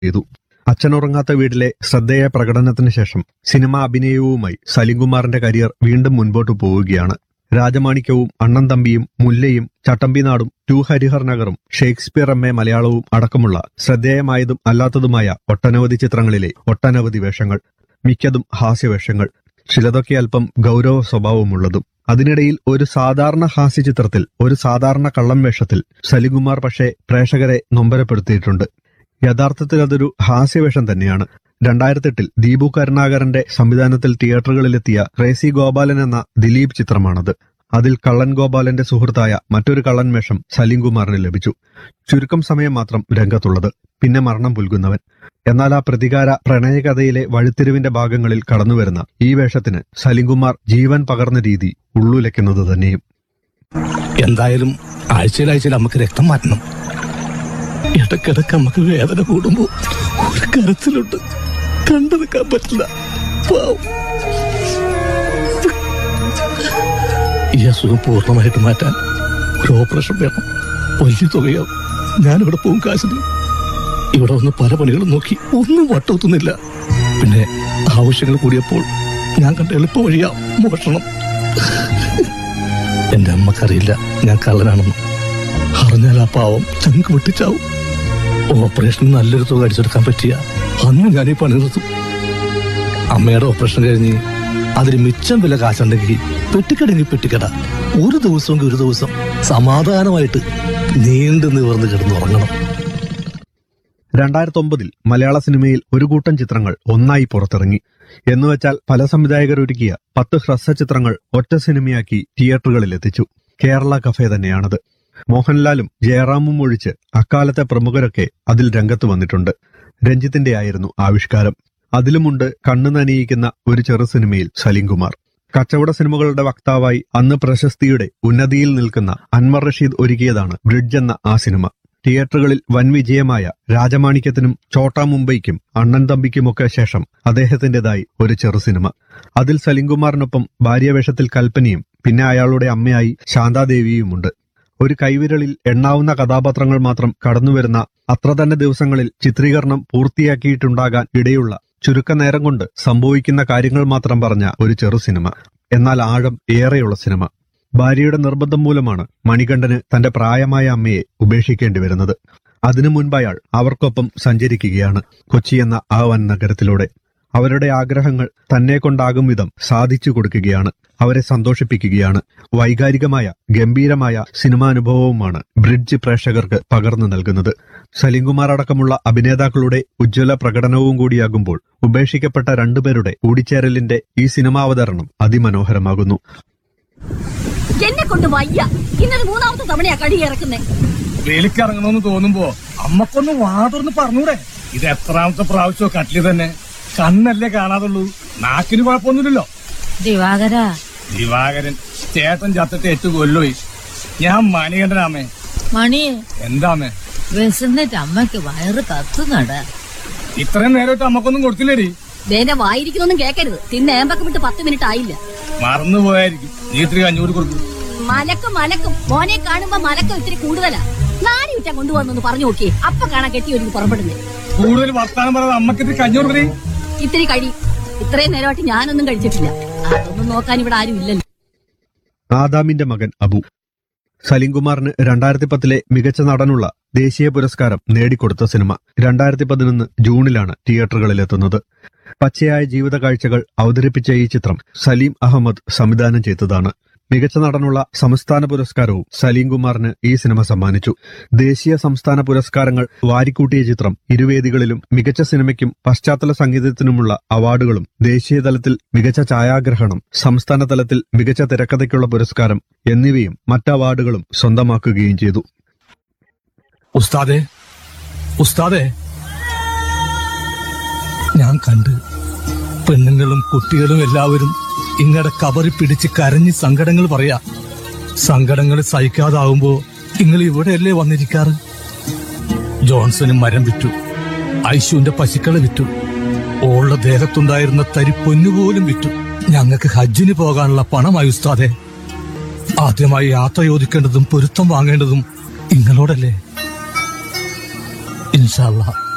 ചെയ്തു അച്ഛനുറങ്ങാത്ത വീട്ടിലെ ശ്രദ്ധേയ പ്രകടനത്തിന് ശേഷം സിനിമാ അഭിനയവുമായി സലിംകുമാറിന്റെ കരിയർ വീണ്ടും മുൻപോട്ടു പോവുകയാണ് രാജമാണിക്യവും അണ്ണൻ തമ്പിയും മുല്ലയും ചട്ടമ്പിനാടും ടു ഹരിഹർ നഗറും ഷേക്സ്പിയർ എം എ മലയാളവും അടക്കമുള്ള ശ്രദ്ധേയമായതും അല്ലാത്തതുമായ ഒട്ടനവധി ചിത്രങ്ങളിലെ ഒട്ടനവധി വേഷങ്ങൾ മിക്കതും ഹാസ്യവേഷങ്ങൾ ചിലതൊക്കെ അല്പം ഗൗരവ സ്വഭാവമുള്ളതും അതിനിടയിൽ ഒരു സാധാരണ ഹാസ്യ ചിത്രത്തിൽ ഒരു സാധാരണ കള്ളം വേഷത്തിൽ സലികുമാർ പക്ഷേ പ്രേക്ഷകരെ നൊമ്പരപ്പെടുത്തിയിട്ടുണ്ട് യഥാർത്ഥത്തിൽ അതൊരു ഹാസ്യവേഷം തന്നെയാണ് രണ്ടായിരത്തെട്ടിൽ ദീപു കരുണാകരന്റെ സംവിധാനത്തിൽ തിയേറ്ററുകളിലെത്തിയ ക്രേസി ഗോപാലൻ എന്ന ദിലീപ് ചിത്രമാണത് അതിൽ കള്ളൻ ഗോപാലന്റെ സുഹൃത്തായ മറ്റൊരു കള്ളൻ വേഷം സലീംകുമാറിന് ലഭിച്ചു ചുരുക്കം സമയം മാത്രം രംഗത്തുള്ളത് പിന്നെ മരണം പുൽകുന്നവൻ എന്നാൽ ആ പ്രതികാര പ്രണയകഥയിലെ വഴിത്തിരിവിന്റെ ഭാഗങ്ങളിൽ കടന്നുവരുന്ന ഈ വേഷത്തിന് സലീംകുമാർ ജീവൻ പകർന്ന രീതി ഉള്ളുലയ്ക്കുന്നത് തന്നെയും എന്തായാലും ആഴ്ചയിൽ ആഴ്ചയിൽ നമുക്ക് രക്തം മാറ്റണം ഇടക്കിടക്ക് നമുക്ക് വേദന കൂടുമ്പോ ഒരു കരച്ചിലുണ്ട് കണ്ടെടുക്കാൻ പറ്റില്ല പാവം. ഈ അസുഖം പൂർണ്ണമായിട്ട് മാറ്റാൻ ഒരു ഓപ്പറേഷൻ വേണം വലിയ തുകയോ ഞാനിവിടെ പോകും കാശിന് ഇവിടെ വന്ന് പല പണികളും നോക്കി ഒന്നും വട്ടൊത്തുന്നില്ല പിന്നെ ആവശ്യങ്ങൾ കൂടിയപ്പോൾ ഞാൻ കണ്ട എളുപ്പ വഴിയാ മോഷണം എന്റെ അമ്മക്കറിയില്ല ഞാൻ കള്ളനാണെന്ന് അറിഞ്ഞാൽ ആ പാവം ചങ്ക് വെട്ടിച്ചാവും ഓപ്പറേഷൻ നല്ലൊരു തുക അടിച്ചെടുക്കാൻ പറ്റിയ അന്ന് ഞാൻ ഈ പണി നിർത്തും അമ്മയുടെ ഓപ്പറേഷൻ കഴിഞ്ഞ് അതിന് മിച്ചം വില കാശുണ്ടെങ്കിൽ പെട്ടിക്കടങ്ങി പെട്ടിക്കട ഒരു ദിവസമെങ്കിൽ ഒരു ദിവസം സമാധാനമായിട്ട് നീണ്ടു നിവർന്ന് കിടന്നുറങ്ങണം രണ്ടായിരത്തി ഒമ്പതിൽ മലയാള സിനിമയിൽ ഒരു കൂട്ടം ചിത്രങ്ങൾ ഒന്നായി പുറത്തിറങ്ങി എന്നുവെച്ചാൽ പല സംവിധായകർ ഒരുക്കിയ പത്ത് ഹ്രസ്വ ചിത്രങ്ങൾ ഒറ്റ സിനിമയാക്കി തിയേറ്ററുകളിൽ എത്തിച്ചു കേരള കഫേ തന്നെയാണത് മോഹൻലാലും ജയറാമും ഒഴിച്ച് അക്കാലത്തെ പ്രമുഖരൊക്കെ അതിൽ രംഗത്ത് വന്നിട്ടുണ്ട് രഞ്ജിത്തിന്റെ ആയിരുന്നു ആവിഷ്കാരം അതിലുമുണ്ട് കണ്ണു നനയിക്കുന്ന ഒരു ചെറു സിനിമയിൽ സലീംകുമാർ കച്ചവട സിനിമകളുടെ വക്താവായി അന്ന് പ്രശസ്തിയുടെ ഉന്നതിയിൽ നിൽക്കുന്ന അൻവർ റഷീദ് ഒരുക്കിയതാണ് ബ്രിഡ്ജ് എന്ന ആ സിനിമ തിയേറ്ററുകളിൽ വൻ വിജയമായ രാജമാണിക്യത്തിനും ചോട്ടാ മുംബൈക്കും അണ്ണൻ തമ്പിക്കുമൊക്കെ ശേഷം അദ്ദേഹത്തിന്റേതായി ഒരു ചെറു സിനിമ അതിൽ സലിംകുമാറിനൊപ്പം ഭാര്യവേഷത്തിൽ കൽപ്പനയും പിന്നെ അയാളുടെ അമ്മയായി ശാന്താദേവിയുമുണ്ട് ഒരു കൈവിരലിൽ എണ്ണാവുന്ന കഥാപാത്രങ്ങൾ മാത്രം കടന്നുവരുന്ന അത്ര തന്നെ ദിവസങ്ങളിൽ ചിത്രീകരണം പൂർത്തിയാക്കിയിട്ടുണ്ടാകാൻ ഇടയുള്ള ചുരുക്കനേരം കൊണ്ട് സംഭവിക്കുന്ന കാര്യങ്ങൾ മാത്രം പറഞ്ഞ ഒരു ചെറു സിനിമ എന്നാൽ ആഴം ഏറെയുള്ള സിനിമ ഭാര്യയുടെ നിർബന്ധം മൂലമാണ് മണികണ്ഠന് തന്റെ പ്രായമായ അമ്മയെ ഉപേക്ഷിക്കേണ്ടി വരുന്നത് അതിനു മുൻപ് അയാൾ അവർക്കൊപ്പം സഞ്ചരിക്കുകയാണ് കൊച്ചി എന്ന ആ വൻ നഗരത്തിലൂടെ അവരുടെ ആഗ്രഹങ്ങൾ തന്നെ കൊണ്ടാകും വിധം സാധിച്ചു കൊടുക്കുകയാണ് അവരെ സന്തോഷിപ്പിക്കുകയാണ് വൈകാരികമായ ഗംഭീരമായ സിനിമാനുഭവവുമാണ് ബ്രിഡ്ജ് പ്രേക്ഷകർക്ക് പകർന്നു നൽകുന്നത് സലിംകുമാർ അടക്കമുള്ള അഭിനേതാക്കളുടെ ഉജ്ജ്വല പ്രകടനവും കൂടിയാകുമ്പോൾ ഉപേക്ഷിക്കപ്പെട്ട രണ്ടുപേരുടെ കൂടിച്ചേരലിന്റെ ഈ സിനിമാവതരണം അതിമനോഹരമാകുന്നു എന്നെ കൊണ്ട് വയ്യ ഇന്നൊരു മൂന്നാമത്തെ തവണയാ കടി ഇറക്കുന്നേ വേലിക്കിറങ്ങണമെന്ന് തോന്നുമ്പോ അമ്മക്കൊന്ന് വാതുറന്ന് പറഞ്ഞൂടെ ഇത് എത്രാമത്തെ പ്രാവശ്യമോ കട്ടില് തന്നെ കണ്ണല്ലേ കാണാതുള്ളൂ നാക്കിന് കുഴപ്പമൊന്നുമില്ലല്ലോ ദിവാകര ദിവാകരൻ ചേട്ടൻ ചത്തിട്ട് എട്ട് കൊല്ലോയി ഞാൻ മണികണ്ഠനാമേ മണി എന്താമേ വിശന്നിട്ട് അമ്മയ്ക്ക് വയറ് കത്തുന്നട ഇത്രയും നേരമായിട്ട് അമ്മക്കൊന്നും കൊടുത്തില്ലേടി വേന്റെ വായിരിക്കുന്നൊന്നും കേക്കരുത് തിന്ന് ഏമ്പക്കം വിട്ട് പത്ത് മിനിറ്റ് ആയില്ല മറന്നുപോയായിരിക്കും നീ ഇത്തിരി അഞ്ഞൂറ് കൊടുക്കും മലക്കും മലക്കും മോനെ കാണുമ്പോ മലക്കം ഇത്തിരി കൂടുതലാ നാടി വിറ്റാ കൊണ്ടുവന്നു പറഞ്ഞു നോക്കിയേ അപ്പൊ കാണാൻ കെട്ടി ഒരുങ്ങി പുറപ്പെടുന്നേ കൂടുതൽ വർത്താനം പറയാതെ അമ്മക്ക് ഇത്തിരി കഞ്ഞൂറ് കൊടുക്കണേ ഇത്തിരി കഴി ഇത്രയും നേരമായിട്ട് ഞാനൊന്നും കഴിച്ചിട്ടില്ല അതൊന്നും നോക്കാൻ ഇവിടെ ആരും ഇല്ലല്ലോ ആദാമിന്റെ മകൻ അബു സലിംകുമാറിന് രണ്ടായിരത്തി പത്തിലെ മികച്ച നടനുള്ള ദേശീയ പുരസ്കാരം നേടിക്കൊടുത്ത സിനിമ രണ്ടായിരത്തി പതിനൊന്ന് ജൂണിലാണ് തിയേറ്ററുകളിലെത്തുന്നത് പച്ചയായ ജീവിത കാഴ്ചകൾ അവതരിപ്പിച്ച ഈ ചിത്രം സലീം അഹമ്മദ് സംവിധാനം ചെയ്തതാണ് മികച്ച നടനുള്ള സംസ്ഥാന പുരസ്കാരവും സലീം കുമാറിന് ഈ സിനിമ സമ്മാനിച്ചു ദേശീയ സംസ്ഥാന പുരസ്കാരങ്ങൾ വാരിക്കൂട്ടിയ ചിത്രം ഇരുവേദികളിലും മികച്ച സിനിമയ്ക്കും പശ്ചാത്തല സംഗീതത്തിനുമുള്ള അവാർഡുകളും ദേശീയ തലത്തിൽ മികച്ച ഛായാഗ്രഹണം സംസ്ഥാന തലത്തിൽ മികച്ച തിരക്കഥയ്ക്കുള്ള പുരസ്കാരം എന്നിവയും മറ്റ് അവാർഡുകളും സ്വന്തമാക്കുകയും ചെയ്തു ഉസ്താദെ ഉസ്താദെ ഞാൻ കണ്ട് പെണ്ണുങ്ങളും കുട്ടികളും എല്ലാവരും ഇങ്ങടെ കബറി പിടിച്ച് കരഞ്ഞ് സങ്കടങ്ങൾ പറയാ സങ്കടങ്ങൾ സഹിക്കാതാവുമ്പോ നിങ്ങൾ ഇവിടെയല്ലേ വന്നിരിക്കാറ് ജോൺസന് മരം വിറ്റു ഐശുവിന്റെ പശുക്കളെ വിറ്റു ഓളുടെ ദേഹത്തുണ്ടായിരുന്ന തരി പൊന്നുപോലും വിറ്റു ഞങ്ങൾക്ക് ഹജ്ജിന് പോകാനുള്ള പണമായി ഉസ്താദെ ആദ്യമായി യാത്ര ചോദിക്കേണ്ടതും പൊരുത്തം വാങ്ങേണ്ടതും നിങ്ങളോടല്ലേ ഇൻഷാല്ലാ